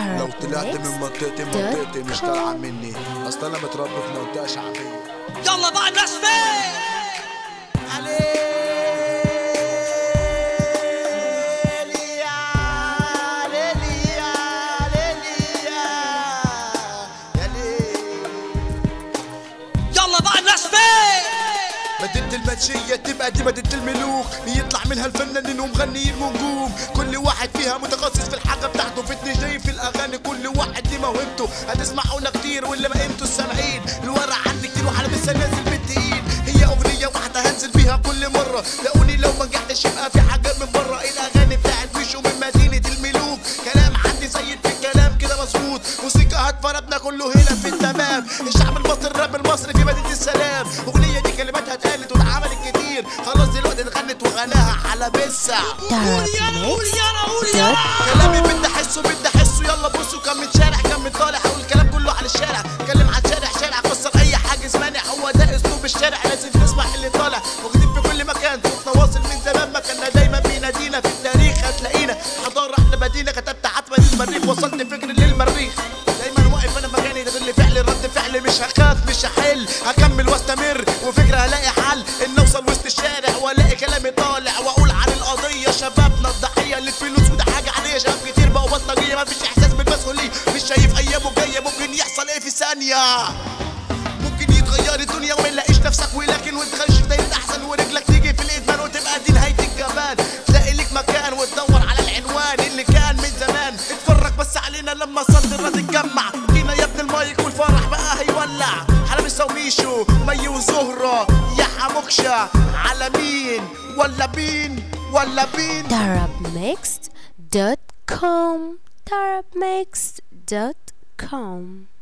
لو طلعت من منطقتي منطقتي مش طالعة مني اصل انا متربي في منطقة شعبية يلا بقى الناس فين يلا بقى الناس فين مدينة المنشية تبقى دي مدينة الملوك يطلع منها الفنانين ومغنيين ونجوم كل واحد فيها متخصص في الحاجة بتاعته في الدي في الأغاني كل واحد ليه موهبته هتسمعونا كتير واللي ما انتوا السامعين الورق عندي كتير وحالا لسه نازل بالتقيل هي أغنية واحدة هنزل بيها كل مرة لاقوني لو ما نجحتش يبقى في حاجات من بره الأغاني بتاعت بيشو من مدينة الملوك كلام عندي زي في الكلام كده مظبوط موسيقى هتفربنا كله هنا في التمام الشعب المصري الراب المصري في مدينة السلام أغنية دي كلماتها اتقالت واتعملت كتير خلاص دلوقتي اتغنت وغناها على بسع قول يلا قول يلا قول يلا كلامي بدي احسه بدي احسه يلا بصوا كم من شارع كم من طالع اقول الكلام كله على الشارع اتكلم عن شارع شارع كسر اي حاجز مانع هو ده اسلوب الشارع لازم تسمع اللي طالع موجودين في كل مكان صوتنا واصل من زمان ما كنا دايما بينادينا في التاريخ هتلاقينا حضاره احنا بدينا كتبت عتبه للمريخ وصلت فكر للمريخ دايما واقف انا مكاني ده اللي فعل رد فعل مش هخاف مش هحل هكمل واستمر وفكره هلاقي حل ان اوصل وسط الشارع والاقي كلامي طالع واقول عن القضيه شبابنا الضحيه للفلوس وده حاجه عاديه شباب كتير بقوا بطلجيه مفيش احساس بالمسؤوليه مش شايف ايامه جايه ممكن يحصل ايه في ثانيه ممكن يتغير الدنيا وما نلاقيش نفسك ولكن وتخش في دايره احسن ورجلك تيجي في الادمان وتبقى دي نهايه الجبان تلاقي ليك مكان وتدور على العنوان اللي كان من زمان اتفرج بس علينا لما صدرنا تتجمع جينا يا ابن المايك والفرح بقى هيولع حلبي وميشو مي وزهره يا حموكشه على مين ولا بين ولا بين Arabmixed.com Arabmixed.com